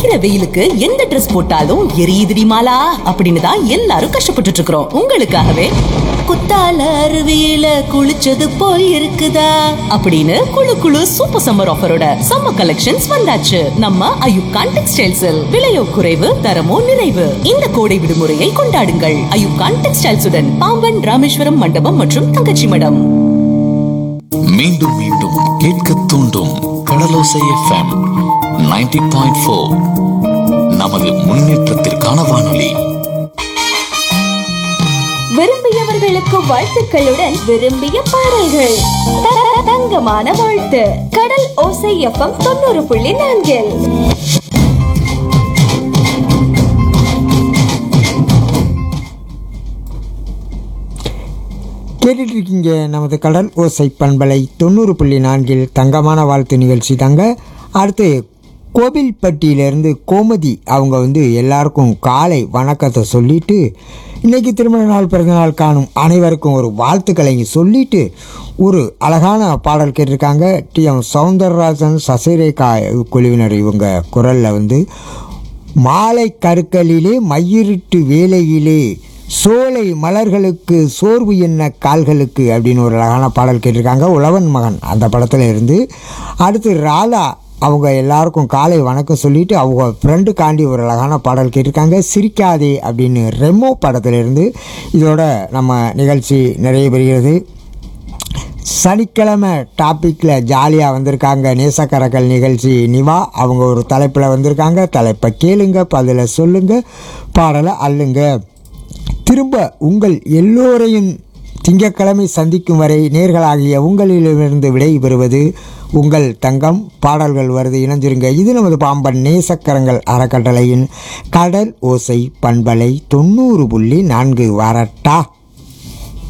அடிக்கிற வெயிலுக்கு எந்த ட்ரெஸ் போட்டாலும் எரியுதுடி மாலா அப்படின்னு தான் எல்லாரும் கஷ்டப்பட்டுட்டு இருக்கிறோம் உங்களுக்காகவே குத்தால அருவியில குளிச்சது போல் இருக்குதா அப்படின்னு குளு குளு சூப்பர் சம்மர் ஆஃபரோட சம்மர் கலெக்ஷன்ஸ் வந்தாச்சு நம்ம அயுப்கான் டெக்ஸ்டைல்ஸில் விலையோ குறைவு தரமோ நிறைவு இந்த கோடை விடுமுறையை கொண்டாடுங்கள் அயுப்கான் டெக்ஸ்டைல்ஸுடன் பாம்பன் ராமேஸ்வரம் மண்டபம் மற்றும் தங்கச்சி மடம் மீண்டும் மீண்டும் கேட்க தூண்டும் கடலோசை எஃப்எம் 90.4 பாயிண்ட் ஃபோர் நமது முன்னேற்றத்திற்கான வானொலி விரும்பியவர்களுக்கு வாழ்த்துக்களுடன் விரும்பிய பாடல்கள் த- தங்கமான வாழ்த்து கடல் ஓசை எஃப்எம் தொண்ணூறு புள்ளி நான்கில் கேட்டுட்டு இருக்கீங்க நமது கடல் ஓசை பண்பலை தொண்ணூறு புள்ளி நான்கில் தங்கமான வாழ்த்து நிகழ்ச்சி தாங்க அடுத்து கோவில்பட்டியிலேருந்து கோமதி அவங்க வந்து எல்லாருக்கும் காலை வணக்கத்தை சொல்லிட்டு இன்னைக்கு திருமண நாள் பிறந்தநாள் காணும் அனைவருக்கும் ஒரு வாழ்த்துக்களை சொல்லிட்டு ஒரு அழகான பாடல் கேட்டிருக்காங்க டி எம் சவுந்தரராஜன் சசிரேகா குழுவினர் இவங்க குரலில் வந்து மாலை கருக்களிலே மையிருட்டு வேலையிலே சோலை மலர்களுக்கு சோர்வு என்ன கால்களுக்கு அப்படின்னு ஒரு அழகான பாடல் கேட்டிருக்காங்க உழவன் மகன் அந்த படத்தில் இருந்து அடுத்து ராதா அவங்க எல்லாருக்கும் காலை வணக்கம் சொல்லிட்டு அவங்க ஃப்ரெண்டு காண்டி ஒரு அழகான பாடல் கேட்டிருக்காங்க சிரிக்காதே அப்படின்னு ரெமோ படத்துல இருந்து இதோட நம்ம நிகழ்ச்சி நிறைய பெறுகிறது சனிக்கிழமை டாப்பிக்கில் ஜாலியாக வந்திருக்காங்க நேசக்கரக்கல் நிகழ்ச்சி நிவா அவங்க ஒரு தலைப்பில் வந்திருக்காங்க தலைப்பை கேளுங்க பதில சொல்லுங்க பாடலை அள்ளுங்க திரும்ப உங்கள் எல்லோரையும் திங்கட்கிழமை சந்திக்கும் வரை நேர்களாகிய உங்களிடமிருந்து விடை பெறுவது உங்கள் தங்கம் பாடல்கள் வருது இணைஞ்சிருங்க இது நமது பாம்பன் நேசக்கரங்கள் அறக்கட்டளையின் கடல் ஓசை பண்பலை தொண்ணூறு புள்ளி நான்கு வரட்டா